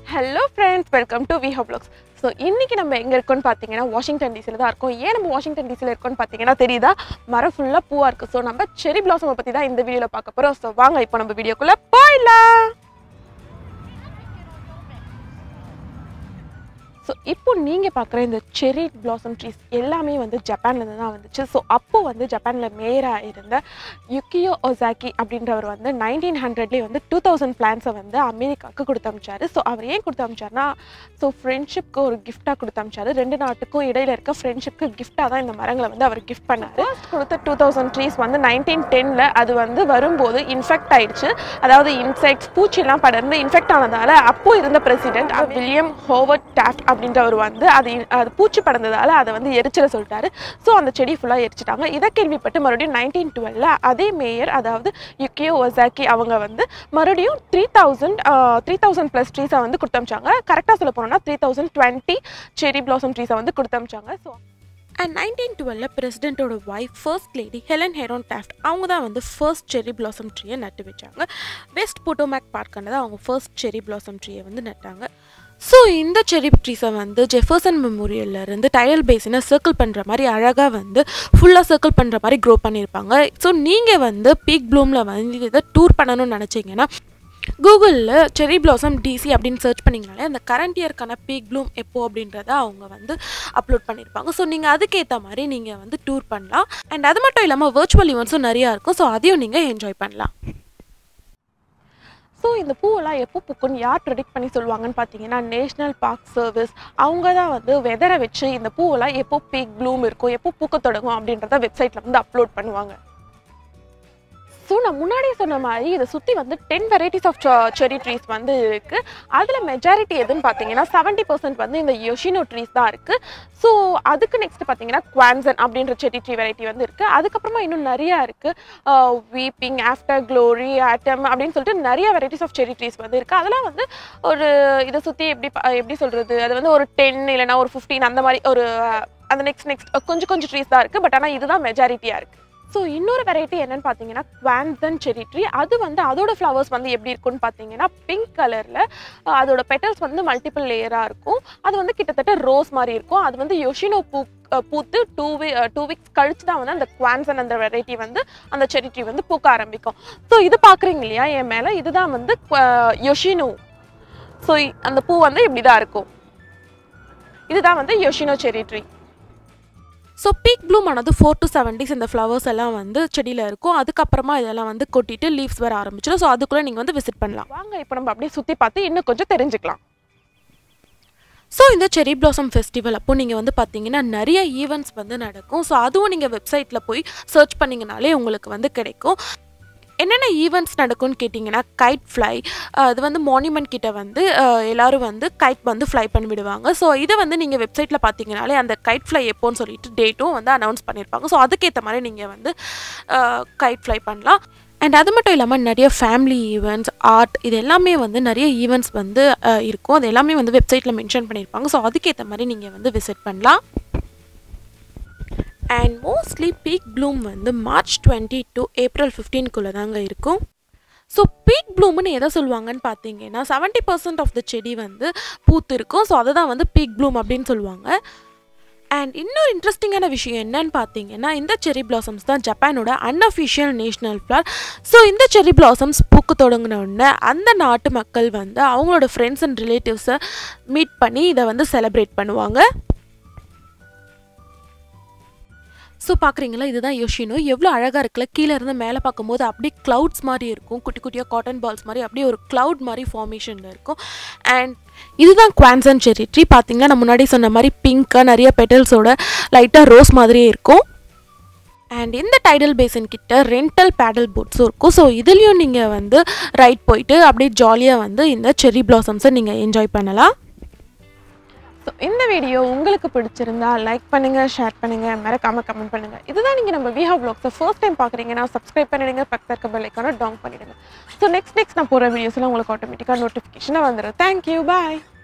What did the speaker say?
hello friends welcome to V vlogs so இன்னைக்கு நம்ம எங்கே இருக்கோம்னு பார்த்தீங்கன்னா வாஷிங்டன் டிசியில் தான் இருக்கோம் ஏன் நம்ம வாஷிங்டன் டிசியில் இருக்கோம்னு பார்த்தீங்கன்னா தெரியுதா மரம் ஃபுல்லாக பூவாக இருக்குது ஸோ நம்ம செரி பிளாசமை பற்றி தான் இந்த வீடியோவில் பார்க்க போகிறோம் ஸோ வாங்க இப்போ நம்ம வீடியோக்குள்ளே போயிடலாம் ஸோ இப்போ நீங்கள் பார்க்குற இந்த செரி பிளாசம் ட்ரீஸ் எல்லாமே வந்து ஜப்பான்லேருந்து தான் வந்துச்சு ஸோ அப்போ வந்து ஜப்பானில் மேயராக இருந்த யுக்கியோ ஒசாக்கி அப்படின்றவர் வந்து நைன்டீன் ஹண்ட்ரட்லேயே வந்து டூ தௌசண்ட் பிளான்ஸை வந்து அமெரிக்காவுக்கு கொடுத்து அமிச்சாரு ஸோ அவர் ஏன் கொடுத்து அமிச்சார்னா ஸோ ஃப்ரெண்ட்ஷிப்க்கு ஒரு கிஃப்டாக கொடுத்து அமிச்சாரு ரெண்டு நாட்டுக்கும் இடையில இருக்க ஃப்ரெண்ட்ஷிப்க்கு கிஃப்டாக தான் இந்த மரங்களை வந்து அவர் கிஃப்ட் பண்ணார் ஃபர்ஸ்ட் கொடுத்த டூ தௌசண்ட் ட்ரீஸ் வந்து நைன்டீன் டென்னில் அது வந்து வரும்போது இன்ஃபெக்ட் ஆயிடுச்சு அதாவது இன்செக்ட்ஸ் பூச்சிலாம் படர்ந்து இன்ஃபெக்ட் ஆனதால அப்போ இருந்த பிரசிடென்ட் வில்லியம் ஹோவர்ட் டாஃப்ட் அப்படின்றவர் வந்து அது அது பூச்சி படர்ந்ததால அதை வந்து எரிச்சிட சொல்லிட்டாரு ஸோ அந்த செடி ஃபுல்லாக எரிச்சிட்டாங்க இதை கேள்விப்பட்டு மறுபடியும் நைன்டீன் டுவெல்ல அதே மேயர் அதாவது யுக்கியோ ஒசாக்கி அவங்க வந்து மறுபடியும் three thousand three thousand plus ட்ரீஸை வந்து கொடுத்தமிச்சாங்க கரெக்டாக சொல்ல போனோம்னா three thousand twenty cherry blossom ட்ரீஸை வந்து கொடுத்தமிச்சாங்க ஸோ அண்ட் நைன்டீன் டுவெல்ல பிரசிடென்ட்டோட wife first lady Helen Herron Taft அவங்க தான் வந்து ஃபர்ஸ்ட் செரி பிளாசம் ட்ரீயை நட்டு வச்சாங்க வெஸ்ட் போட்டோமேக் பார்க்கானது அவங்க ஃபர்ஸ்ட் செரி பிளாசம் ட்ரீயை வந்து நட்டாங்க ஸோ இந்த செரி ட்ரீஸை வந்து ஜெஃபர்சன் மெமோரியல்ல இருந்து டயல் பேசினை சர்க்கிள் பண்ணுற மாதிரி அழகாக வந்து ஃபுல்லாக சர்க்கிள் பண்ணுற மாதிரி க்ரோ பண்ணியிருப்பாங்க ஸோ நீங்கள் வந்து பீக் ப்ளூமில் வந்து இதை டூர் பண்ணணும்னு நினச்சிங்கன்னா கூகுளில் செரி பிளாசம் டிசி அப்படின்னு சர்ச் பண்ணிங்கனாலே அந்த கரண்ட் இயர்க்கான பீக் ப்ளூம் எப்போ அப்படின்றத அவங்க வந்து அப்லோட் பண்ணியிருப்பாங்க ஸோ நீங்கள் அதுக்கேற்ற மாதிரி நீங்கள் வந்து டூர் பண்ணலாம் அண்ட் அது மட்டும் இல்லாமல் வர்ச்சுவல் ஈவெண்ட்ஸும் நிறையா இருக்கும் ஸோ அதையும் நீங்கள் என்ஜாய் பண்ணலாம் ஸோ இந்த பூவெல்லாம் எப்போ பூக்குன்னு யார் ப்ரெடிக்ட் பண்ணி சொல்லுவாங்கன்னு பார்த்தீங்கன்னா நேஷ்னல் பார்க் சர்வீஸ் அவங்க தான் வந்து வெதரை வச்சு இந்த பூவெல்லாம் எப்போ பீக் ப்ளூம் இருக்கும் எப்போ பூக்க தொடங்கும் அப்படின்றத வெப்சைட்டில் வந்து அப்லோட் பண்ணுவாங்க ஸோ நான் முன்னாடியே சொன்ன மாதிரி இதை சுற்றி வந்து ten varieties of cherry trees வந்து இருக்குது அதில் மெஜாரிட்டி எதுன்னு பார்த்தீங்கன்னா செவன்ட்டி பர்சன்ட் வந்து இந்த யோஷினோ ட்ரீஸ் தான் இருக்குது ஸோ அதுக்கு நெக்ஸ்ட் பார்த்தீங்கன்னா குவான்சன் அப்படின்ற செடி ட்ரீ வெரைட்டி வந்து இருக்குது அதுக்கப்புறமா இன்னும் நிறையா இருக்குது வீப்பிங் ஆஃப்டர் க்ளோரி ஆட்டம் அப்படின்னு சொல்லிட்டு நிறைய வெரைட்டிஸ் ஆஃப் செரி ட்ரீஸ் வந்து இருக்குது அதெல்லாம் வந்து ஒரு இதை சுற்றி எப்படி ப- எப்படி சொல்கிறது அது வந்து ஒரு டென் இல்லைனா ஒரு ஃபிஃப்டீன் அந்த மாதிரி ஒரு அந்த நெக்ஸ்ட் நெக்ஸ்ட் கொஞ்சம் கொஞ்சம் ட்ரீஸ் தான் இருக்குது பட் ஆனால் இதுதான் மெஜாரிட்டியாக இருக்குது ஸோ இன்னொரு வெரைட்டி என்னன்னு பார்த்தீங்கன்னா குவான்சன் செரி ட்ரீ அது வந்து அதோட ஃப்ளவர்ஸ் வந்து எப்படி இருக்கும்னு பார்த்தீங்கன்னா பிங்க் கலரில் அதோட பெட்டல்ஸ் வந்து மல்டிபிள் லேயராக இருக்கும் அது வந்து கிட்டத்தட்ட ரோஸ் மாதிரி இருக்கும் அது வந்து யோஷினோ பூ அஹ் பூத்து டூ வீ டூ வீக்ஸ் கழிச்சு தான் வந்து அந்த குவான்சன் அந்த வெரைட்டி வந்து அந்த செரி ட்ரீ வந்து பூக்க ஆரம்பிக்கும் ஸோ இது பார்க்குறீங்க இல்லையா என் மேலே இதுதான் வந்து யோஷினோ ஸோ அந்த பூ வந்து இப்படி தான் இருக்கும் இதுதான் வந்து Yoshino cherry tree so peak bloom ஆனது ஃபோர் டு செவன் டேஸ் இந்த ஃப்ளவர்ஸ் எல்லாம் வந்து செடியில் இருக்கும் அதுக்கப்புறமா இதெல்லாம் வந்து கொட்டிட்டு லீவ்ஸ் வர ஆரம்பிச்சிடும் ஸோ அதுக்குள்ளே நீங்கள் வந்து விசிட் பண்ணலாம் வாங்க இப்போ நம்ம அப்படியே சுற்றி பார்த்து இன்னும் கொஞ்சம் தெரிஞ்சுக்கலாம் ஸோ இந்த செரி பிளாசம் ஃபெஸ்டிவல் அப்போ நீங்கள் வந்து பார்த்தீங்கன்னா நிறைய ஈவெண்ட்ஸ் வந்து நடக்கும் ஸோ அதுவும் நீங்கள் வெப்சைட்டில் போய் சர்ச் பண்ணிங்கனாலே உங்களுக்கு வந்து கிடைக்கும் என்னென்ன ஈவெண்ட்ஸ் நடக்கும்னு கேட்டிங்கன்னா கைட் ஃப்ளை அது வந்து மானுமெண்ட் கிட்ட வந்து அஹ், எல்லாரும் வந்து கைட் வந்து ஃப்ளை பண்ணி விடுவாங்க ஸோ இதை வந்து நீங்கள் வெப்சைட்டில் பார்த்தீங்கனாலே அந்த கைட் ஃப்ளை எப்போன்னு சொல்லிட்டு டேட்டும் வந்து அனௌன்ஸ் பண்ணியிருப்பாங்க ஸோ அதுக்கேற்ற மாதிரி நீங்கள் வந்து கைட் ஃப்ளை பண்ணலாம் அண்ட் அது மட்டும் இல்லாமல் நிறைய ஃபேமிலி ஈவெண்ட்ஸ் ஆர்ட் இது எல்லாமே வந்து நிறைய ஈவெண்ட்ஸ் வந்து அஹ், இருக்கும் அது எல்லாமே வந்து வெப்சைட்டில் மென்ஷன் பண்ணியிருப்பாங்க ஸோ அதுக்கேற்ற மாதிரி நீங்கள் வந்து விசிட் பண்ணலாம் அண்ட் மோஸ்ட்லி பீக் ப்ளூம் வந்து மார்ச் டுவெண்ட்டி டு ஏப்ரல் ஃபிஃப்டீன்குள்ளே தாங்க இருக்கும் ஸோ பீக் ப்ளூம்னு எதை சொல்லுவாங்கன்னு பார்த்தீங்கன்னா செவன்ட்டி பர்சன்ட் ஆஃப் த செடி வந்து பூத்து இருக்கும் ஸோ அதை தான் வந்து பீக் ப்ளூம் அப்படின்னு சொல்லுவாங்க அண்ட் இன்னொரு இன்ட்ரெஸ்டிங்கான விஷயம் என்னன்னு பார்த்தீங்கன்னா இந்த செரி பிளாசம்ஸ் தான் ஜப்பானோட அன்அஃபிஷியல் நேஷ்னல் ஃப்ளவர் ஸோ இந்த செரி பிளாசம்ஸ் பூக்க தொடங்கின உடனே அந்த நாட்டு மக்கள் வந்து அவங்களோட ஃப்ரெண்ட்ஸ் அண்ட் ரிலேட்டிவ்ஸை மீட் பண்ணி இதை வந்து செலிப்ரேட் பண்ணுவாங்க ஸோ பார்க்குறீங்களா இதுதான் யோஷினோ எவ்வளோ அழகாக இருக்குல்ல கீழே இருந்து மேலே பார்க்கும்போது அப்படியே க்ளவுட்ஸ் மாதிரி இருக்கும் குட்டி குட்டியாக காட்டன் பால்ஸ் மாதிரி அப்படியே ஒரு க்ளவுட் மாதிரி ஃபார்மேஷனில் இருக்கும் அண்ட் இதுதான் குவான்சன் செரி ட்ரீ பார்த்தீங்கன்னா நான் முன்னாடி சொன்ன மாதிரி பிங்க்காக நிறைய பெட்டல்ஸோட லைட்டாக ரோஸ் மாதிரியே இருக்கும் அண்ட் இந்த டைடல் பேசன் கிட்ட ரெண்டல் பேடல் போட்ஸும் இருக்கும் ஸோ இதுலேயும் நீங்கள் வந்து ரைட் போயிட்டு அப்படியே ஜாலியாக வந்து இந்த செரி பிளாசம்ஸை நீங்கள் என்ஜாய் பண்ணலாம் ஸோ இந்த வீடியோ உங்களுக்கு பிடிச்சிருந்தா லைக் பண்ணுங்க ஷேர் பண்ணுங்க மறக்காம கமெண்ட் பண்ணுங்க இதுதான் நீங்க நம்ம விஹா வ்ளாக்ஸை ஃபர்ஸ்ட் டைம் பார்க்குறீங்கன்னா சப்ஸ்கிரைப் பண்ணிடுங்க பக்கத்தில் இருக்க பெல் ஐக்கான டவுன் பண்ணிடுங்க ஸோ நெக்ஸ்ட் நெக்ஸ்ட் நான் போகிற வீடியோஸ்லாம் உங்களுக்கு ஆட்டோமேட்டிக்காக நோட்டிஃபிகேஷனாக வந்துடும் தேங்க்யூ பாய்